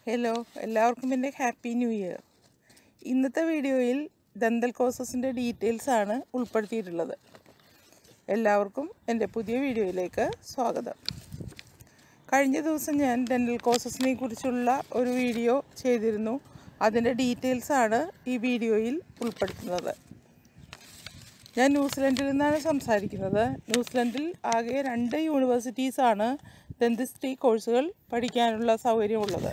hello എല്ലാവർക്കും എൻ്റെ happy new year ഇന്നത്തെ വീഡിയോയിൽ ദന്തൽ കോഴ്സസിൻ്റെ ഡീറ്റെയിൽസ് ആണ് ഉൾപ്പെടുത്തിയിട്ടുള്ളത് എല്ലാവർക്കും എൻ്റെ പുതിയ വീഡിയോയിലേക്ക് സ്വാഗതം കഴിഞ്ഞ ദിവസം ഞാൻ ഡെൻ്റൽ കോഴ്സസിനെ കുറിച്ചുള്ള ഒരു വീഡിയോ ചെയ്തിരുന്നു അതിൻ്റെ ഡീറ്റെയിൽസ് ആണ് ഈ വീഡിയോയിൽ ഉൾപ്പെടുത്തുന്നത് ഞാൻ ന്യൂസിലൻഡിൽ നിന്നാണ് സംസാരിക്കുന്നത് ന്യൂസിലൻഡിൽ ആകെ രണ്ട് യൂണിവേഴ്സിറ്റീസാണ് ഡെന്റിസ്ട്രി കോഴ്സുകൾ പഠിക്കാനുള്ള സൗകര്യമുള്ളത്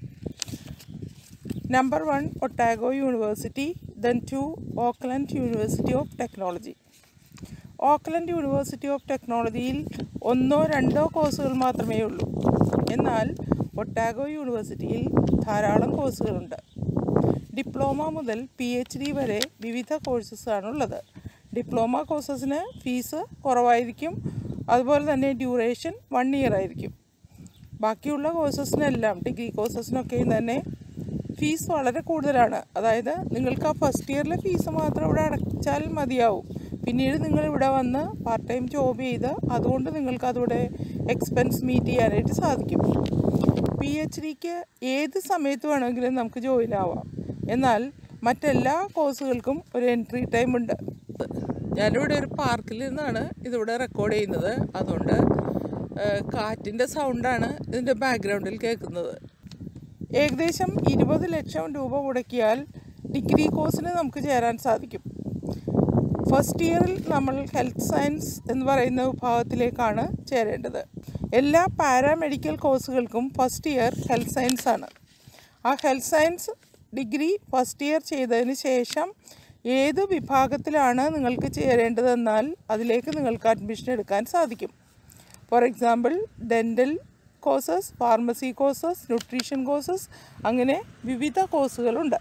number one Otago university then two Auckland university of technology Auckland university of ടെക്നോളജിയിൽ ഒന്നോ രണ്ടോ കോഴ്സുകൾ മാത്രമേ ഉള്ളൂ എന്നാൽ ഒട്ടാഗോ യൂണിവേഴ്സിറ്റിയിൽ ധാരാളം കോഴ്സുകളുണ്ട് ഡിപ്ലോമ മുതൽ പി എച്ച് ഡി വരെ വിവിധ കോഴ്സസാണുള്ളത് ഡിപ്ലോമ കോഴ്സസിന് ഫീസ് കുറവായിരിക്കും അതുപോലെ തന്നെ ഡ്യൂറേഷൻ വൺ ഇയർ ആയിരിക്കും ബാക്കിയുള്ള കോഴ്സസിനെല്ലാം ഡിഗ്രി കോഴ്സസിനൊക്കെയും തന്നെ ഫീസ് വളരെ കൂടുതലാണ് അതായത് നിങ്ങൾക്ക് ആ ഫസ്റ്റ് ഇയറിലെ ഫീസ് മാത്രം ഇവിടെ അടച്ചാൽ മതിയാവും പിന്നീട് നിങ്ങൾ ഇവിടെ വന്ന് പാർട്ട് ടൈം ജോബ് ചെയ്ത് അതുകൊണ്ട് നിങ്ങൾക്ക് അതിവിടെ എക്സ്പെൻസ് മീറ്റ് ചെയ്യാനായിട്ട് സാധിക്കും പി എച്ച് ഡിക്ക് ഏത് സമയത്ത് വേണമെങ്കിലും നമുക്ക് ജോയിൻ ആവാം എന്നാൽ മറ്റെല്ലാ കോഴ്സുകൾക്കും ഒരു എൻട്രി ടൈം ഉണ്ട് ഞാനിവിടെ ഒരു പാർക്കിൽ നിന്നാണ് ഇതിവിടെ റെക്കോർഡ് ചെയ്യുന്നത് അതുകൊണ്ട് കാറ്റിൻ്റെ സൗണ്ടാണ് ഇതിൻ്റെ ബാക്ക്ഗ്രൗണ്ടിൽ കേൾക്കുന്നത് ഏകദേശം ഇരുപത് ലക്ഷം രൂപ മുടക്കിയാൽ ഡിഗ്രി കോഴ്സിന് നമുക്ക് ചേരാൻ സാധിക്കും ഫസ്റ്റ് ഇയറിൽ നമ്മൾ ഹെൽത്ത് സയൻസ് എന്ന് പറയുന്ന വിഭാഗത്തിലേക്കാണ് ചേരേണ്ടത് എല്ലാ പാരാമെഡിക്കൽ കോഴ്സുകൾക്കും ഫസ്റ്റ് ഇയർ ഹെൽത്ത് സയൻസ് ആണ് ആ health science degree first year ചെയ്തതിന് ശേഷം ഏത് വിഭാഗത്തിലാണ് നിങ്ങൾക്ക് ചേരേണ്ടതെന്നാൽ അതിലേക്ക് നിങ്ങൾക്ക് അഡ്മിഷൻ എടുക്കാൻ സാധിക്കും for example dental courses pharmacy courses nutrition courses അങ്ങനെ വിവിധ കോഴ്സുകളുണ്ട്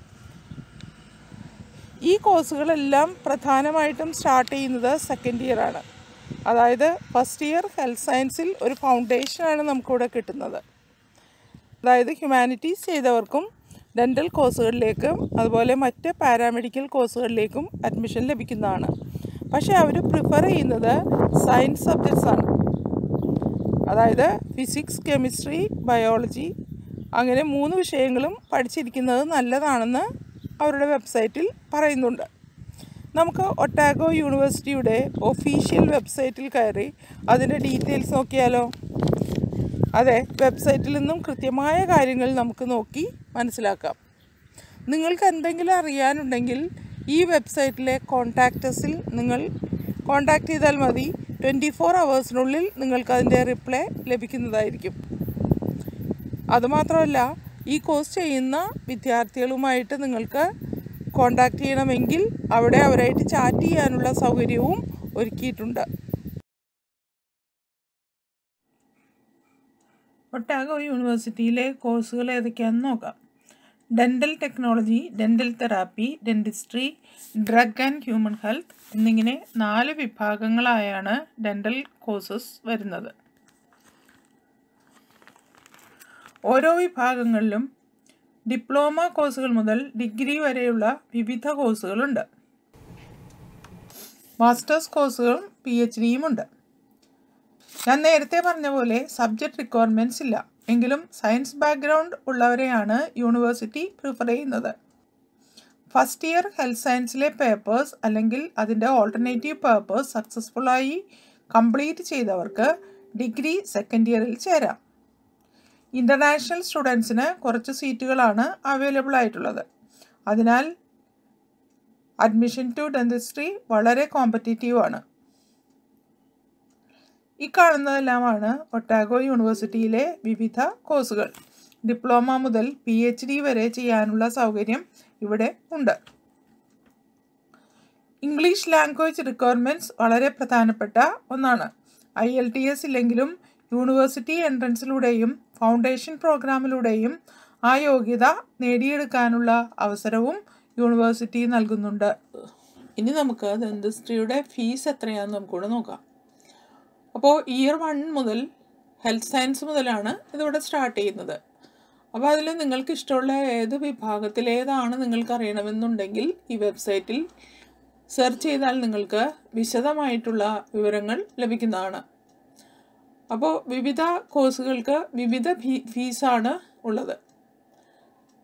ഈ കോഴ്സുകളെല്ലാം പ്രധാനമായിട്ടും സ്റ്റാർട്ട് ചെയ്യുന്നത് സെക്കൻഡ് ഇയർ ആണ് അതായത് ഫസ്റ്റ് ഇയർ ഹെൽത്ത് സയൻസിൽ ഒരു ഫൗണ്ടേഷനാണ് നമുക്കിവിടെ കിട്ടുന്നത് അതായത് ഹ്യൂമാനിറ്റീസ് ചെയ്തവർക്കും ഡെൻ്റൽ കോഴ്സുകളിലേക്കും അതുപോലെ മറ്റ് പാരാമെഡിക്കൽ കോഴ്സുകളിലേക്കും അഡ്മിഷൻ ലഭിക്കുന്നതാണ് പക്ഷേ അവർ പ്രിഫർ ചെയ്യുന്നത് സയൻസ് സബ്ജക്ട്സ് ആണ് അതായത് ഫിസിക്സ് കെമിസ്ട്രി ബയോളജി അങ്ങനെ മൂന്ന് വിഷയങ്ങളും പഠിച്ചിരിക്കുന്നത് നല്ലതാണെന്ന് അവരുടെ വെബ്സൈറ്റിൽ പറയുന്നുണ്ട് നമുക്ക് ഒട്ടാഗോ യൂണിവേഴ്സിറ്റിയുടെ ഒഫീഷ്യൽ വെബ്സൈറ്റിൽ കയറി അതിൻ്റെ ഡീറ്റെയിൽസ് നോക്കിയാലോ അതെ വെബ്സൈറ്റിൽ നിന്നും കൃത്യമായ കാര്യങ്ങൾ നമുക്ക് നോക്കി മനസ്സിലാക്കാം നിങ്ങൾക്ക് എന്തെങ്കിലും അറിയാനുണ്ടെങ്കിൽ ഈ വെബ്സൈറ്റിലെ കോൺടാക്റ്റസിൽ നിങ്ങൾ കോൺടാക്റ്റ് ചെയ്താൽ മതി ട്വൻറ്റി ഫോർ അവേഴ്സിനുള്ളിൽ നിങ്ങൾക്ക് അതിൻ്റെ റിപ്ലൈ ലഭിക്കുന്നതായിരിക്കും അതുമാത്രമല്ല ഈ കോഴ്സ് ചെയ്യുന്ന വിദ്യാർത്ഥികളുമായിട്ട് നിങ്ങൾക്ക് കോണ്ടാക്ട് ചെയ്യണമെങ്കിൽ അവിടെ അവരായിട്ട് ചാറ്റ് ചെയ്യാനുള്ള സൗകര്യവും ഒരുക്കിയിട്ടുണ്ട് ഒട്ടാഗോ യൂണിവേഴ്സിറ്റിയിലെ കോഴ്സുകൾ ഏതൊക്കെയാണെന്ന് നോക്കാം dental technology dental therapy dentistry drug and human health എന്നിങ്ങനെ നാല് വിഭാഗങ്ങളായാണ് ഡെൻ്റൽ കോഴ്സസ് വരുന്നത് ഓരോ വിഭാഗങ്ങളിലും ഡിപ്ലോമ കോഴ്സുകൾ മുതൽ ഡിഗ്രി വരെയുള്ള വിവിധ കോഴ്സുകളുണ്ട് മാസ്റ്റേഴ്സ് കോഴ്സുകളും പി എച്ച് ഡിയും ഉണ്ട് ഞാൻ നേരത്തെ പറഞ്ഞ പോലെ സബ്ജക്റ്റ് റിക്വയർമെൻറ്റ്സ് ഇല്ല എങ്കിലും സയൻസ് ബാക്ക്ഗ്രൗണ്ട് ഉള്ളവരെയാണ് യൂണിവേഴ്സിറ്റി പ്രിഫർ ചെയ്യുന്നത് ഫസ്റ്റ് ഇയർ ഹെൽത്ത് സയൻസിലെ പേപ്പേഴ്സ് അല്ലെങ്കിൽ അതിൻ്റെ ഓൾട്ടർനേറ്റീവ് പേപ്പേഴ്സ് സക്സസ്ഫുള്ളായി കംപ്ലീറ്റ് ചെയ്തവർക്ക് ഡിഗ്രി സെക്കൻഡ് ഇയറിൽ ചേരാം ഇൻ്റർനാഷണൽ സ്റ്റുഡൻസിന് കുറച്ച് സീറ്റുകളാണ് അവൈലബിൾ ആയിട്ടുള്ളത് അതിനാൽ അഡ്മിഷൻ ടു ഡെന്റിസ്ട്രി വളരെ കോമ്പറ്റീറ്റീവ് ആണ് ഈ കാണുന്നതെല്ലാമാണ് ഒട്ടാഗോ യൂണിവേഴ്സിറ്റിയിലെ വിവിധ കോഴ്സുകൾ ഡിപ്ലോമ മുതൽ പി എച്ച് ഡി വരെ ചെയ്യാനുള്ള സൗകര്യം ഇവിടെ ഉണ്ട് ഇംഗ്ലീഷ് ലാംഗ്വേജ് റിക്വയർമെൻറ്റ്സ് വളരെ പ്രധാനപ്പെട്ട ഒന്നാണ് ഐ എൽ ടി എസ് ഇല്ലെങ്കിലും യൂണിവേഴ്സിറ്റി എൻട്രൻസിലൂടെയും ഫൗണ്ടേഷൻ പ്രോഗ്രാമിലൂടെയും ആ യോഗ്യത നേടിയെടുക്കാനുള്ള അവസരവും യൂണിവേഴ്സിറ്റി നൽകുന്നുണ്ട് ഇനി നമുക്ക് ദന്തസ്ത്രീയുടെ ഫീസ് എത്രയാണെന്ന് നമുക്കൂടെ നോക്കാം അപ്പോൾ ഇയർ വൺ മുതൽ ഹെൽത്ത് സയൻസ് മുതലാണ് ഇതിവിടെ സ്റ്റാർട്ട് ചെയ്യുന്നത് അപ്പോൾ അതിൽ നിങ്ങൾക്ക് ഇഷ്ടമുള്ള ഏത് വിഭാഗത്തിലേതാണ് നിങ്ങൾക്ക് അറിയണമെന്നുണ്ടെങ്കിൽ ഈ വെബ്സൈറ്റിൽ സെർച്ച് ചെയ്താൽ നിങ്ങൾക്ക് വിശദമായിട്ടുള്ള വിവരങ്ങൾ ലഭിക്കുന്നതാണ് അപ്പോൾ വിവിധ കോഴ്സുകൾക്ക് വിവിധ ഫീ ഫീസാണ് ഉള്ളത്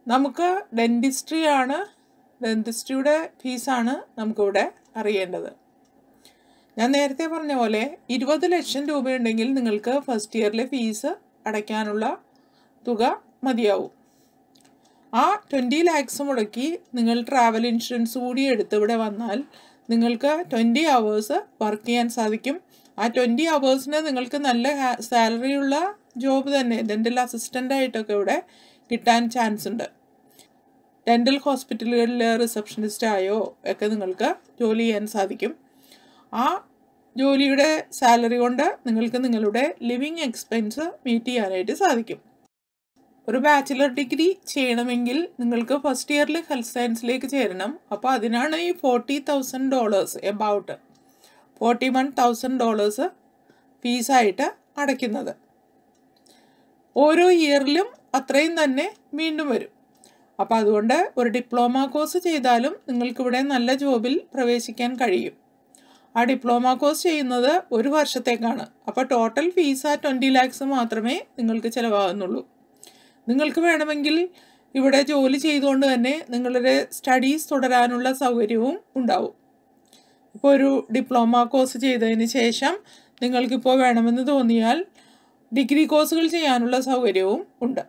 നമുക്ക് ഡെൻറ്റിസ്ട്രി ആണ് ഡെൻറ്റിസ്ട്രിയുടെ ഫീസാണ് നമുക്കിവിടെ അറിയേണ്ടത് ഞാൻ നേരത്തെ പറഞ്ഞ പോലെ ഇരുപത് ലക്ഷം രൂപയുണ്ടെങ്കിൽ നിങ്ങൾക്ക് ഫസ്റ്റ് ഇയറിലെ ഫീസ് അടയ്ക്കാനുള്ള തുക മതിയാവും ആ ട്വൻറ്റി ലാക്സ് മുടക്കി നിങ്ങൾ ട്രാവൽ ഇൻഷുറൻസ് കൂടി എടുത്ത് ഇവിടെ വന്നാൽ നിങ്ങൾക്ക് ട്വൻറ്റി അവേഴ്സ് വർക്ക് ചെയ്യാൻ സാധിക്കും ആ ട്വൻറ്റി അവേഴ്സിന് നിങ്ങൾക്ക് നല്ല സാലറി ഉള്ള ജോബ് തന്നെ ഡെൻ്റൽ അസിസ്റ്റൻ്റ് ആയിട്ടൊക്കെ ഇവിടെ കിട്ടാൻ ചാൻസ് ഉണ്ട് ഡെൻ്റൽ ഹോസ്പിറ്റലുകളിൽ റിസപ്ഷനിസ്റ്റ് ആയോ ഒക്കെ നിങ്ങൾക്ക് ജോലി ചെയ്യാൻ സാധിക്കും ആ ജോലിയുടെ സാലറി കൊണ്ട് നിങ്ങൾക്ക് നിങ്ങളുടെ ലിവിങ് എക്സ്പെൻസ് മീറ്റ് ചെയ്യാനായിട്ട് സാധിക്കും ഒരു ബാച്ചിലർ ഡിഗ്രി ചെയ്യണമെങ്കിൽ നിങ്ങൾക്ക് ഫസ്റ്റ് ഇയറിൽ ഹെൽത്ത് സയൻസിലേക്ക് ചേരണം അപ്പോൾ അതിനാണ് ഈ forty thousand dollars about forty one thousand dollars ഫീസായിട്ട് അടയ്ക്കുന്നത് ഓരോ ഇയറിലും അത്രയും തന്നെ വീണ്ടും വരും അപ്പോൾ അതുകൊണ്ട് ഒരു ഡിപ്ലോമ കോഴ്സ് ചെയ്താലും നിങ്ങൾക്കിവിടെ നല്ല ജോബിൽ പ്രവേശിക്കാൻ കഴിയും ആ ഡിപ്ലോമ കോഴ്സ് ചെയ്യുന്നത് ഒരു വർഷത്തേക്കാണ് അപ്പോൾ ടോട്ടൽ ഫീസ് ആ ട്വൻറ്റി ലാക്സ് മാത്രമേ നിങ്ങൾക്ക് ചിലവാകുന്നുള്ളൂ നിങ്ങൾക്ക് വേണമെങ്കിൽ ഇവിടെ ജോലി ചെയ്തുകൊണ്ട് തന്നെ നിങ്ങളുടെ സ്റ്റഡീസ് തുടരാനുള്ള സൗകര്യവും ഉണ്ടാവും ഇപ്പോൾ ഒരു ഡിപ്ലോമ കോഴ്സ് ചെയ്തതിന് ശേഷം നിങ്ങൾക്കിപ്പോൾ വേണമെന്ന് തോന്നിയാൽ ഡിഗ്രി കോഴ്സുകൾ ചെയ്യാനുള്ള സൗകര്യവും ഉണ്ട്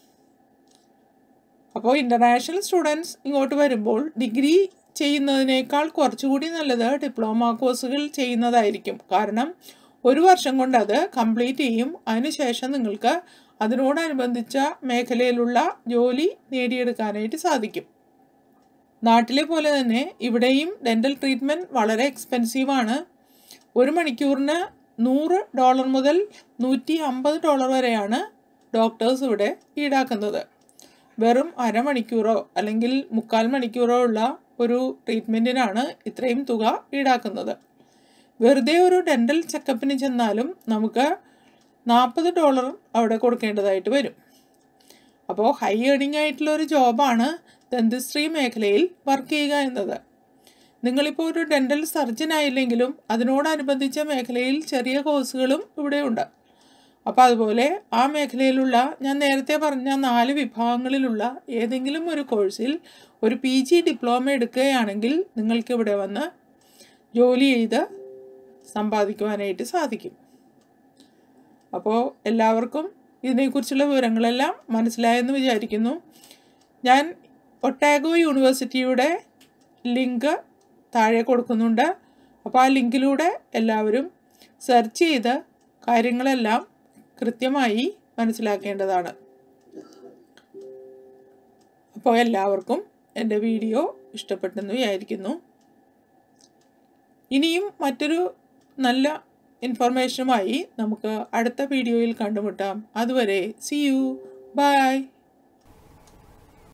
അപ്പോൾ ഇൻ്റർനാഷണൽ സ്റ്റുഡൻസ് ഇങ്ങോട്ട് വരുമ്പോൾ ഡിഗ്രി ചെയ്യുന്നതിനേക്കാൾ കുറച്ചുകൂടി നല്ലത് ഡിപ്ലോമ കോഴ്സുകൾ ചെയ്യുന്നതായിരിക്കും കാരണം ഒരു വർഷം കൊണ്ട് അത് കംപ്ലീറ്റ് ചെയ്യും അതിനുശേഷം നിങ്ങൾക്ക് അതിനോടനുബന്ധിച്ച മേഖലയിലുള്ള ജോലി നേടിയെടുക്കാനായിട്ട് സാധിക്കും നാട്ടിലെ പോലെ തന്നെ ഇവിടെയും ഡെൻ്റൽ ട്രീറ്റ്മെൻറ്റ് വളരെ എക്സ്പെൻസീവാണ് ഒരു മണിക്കൂറിന് നൂറ് ഡോളർ മുതൽ നൂറ്റി അമ്പത് ഡോളർ വരെയാണ് ഡോക്ടേഴ്സ് ഇവിടെ ഈടാക്കുന്നത് വെറും അരമണിക്കൂറോ അല്ലെങ്കിൽ മുക്കാൽ മണിക്കൂറോ ഉള്ള ഒരു ട്രീറ്റ്മെൻറ്റിനാണ് ഇത്രയും തുക ഈടാക്കുന്നത് വെറുതെ ഒരു ഡെൻ്റൽ ചെക്കപ്പിന് ചെന്നാലും നമുക്ക് നാൽപ്പത് ഡോളർ അവിടെ കൊടുക്കേണ്ടതായിട്ട് വരും അപ്പോൾ ഹൈ ഏണിംഗ് ആയിട്ടുള്ള ഒരു ജോബാണ് ദന്തശ്രീ മേഖലയിൽ വർക്ക് ചെയ്യുക എന്നത് നിങ്ങളിപ്പോൾ ഒരു ഡെൻ്റൽ സർജൻ ആയില്ലെങ്കിലും അതിനോടനുബന്ധിച്ച മേഖലയിൽ ചെറിയ കോഴ്സുകളും ഇവിടെ ഉണ്ട് അപ്പോൾ അതുപോലെ ആ മേഖലയിലുള്ള ഞാൻ നേരത്തെ പറഞ്ഞ നാല് വിഭാഗങ്ങളിലുള്ള ഏതെങ്കിലും ഒരു കോഴ്സിൽ ഒരു പി ജി ഡിപ്ലോമ എടുക്കുകയാണെങ്കിൽ നിങ്ങൾക്ക് ഇവിടെ വന്ന് ജോലി ചെയ്ത് സമ്പാദിക്കുവാനായിട്ട് സാധിക്കും അപ്പോൾ എല്ലാവർക്കും ഇതിനെക്കുറിച്ചുള്ള വിവരങ്ങളെല്ലാം മനസ്സിലായെന്ന് വിചാരിക്കുന്നു ഞാൻ ഒട്ടാഗോ യൂണിവേഴ്സിറ്റിയുടെ ലിങ്ക് താഴെ കൊടുക്കുന്നുണ്ട് അപ്പോൾ ആ ലിങ്കിലൂടെ എല്ലാവരും സെർച്ച് ചെയ്ത് കാര്യങ്ങളെല്ലാം കൃത്യമായി മനസ്സിലാക്കേണ്ടതാണ് അപ്പോൾ എല്ലാവർക്കും എൻ്റെ വീഡിയോ ഇഷ്ടപ്പെട്ടെന്ന് വിചാരിക്കുന്നു ഇനിയും മറ്റൊരു നല്ല ഇൻഫർമേഷനുമായി നമുക്ക് അടുത്ത വീഡിയോയിൽ കണ്ടുമുട്ടാം അതുവരെ സി യു ബൈ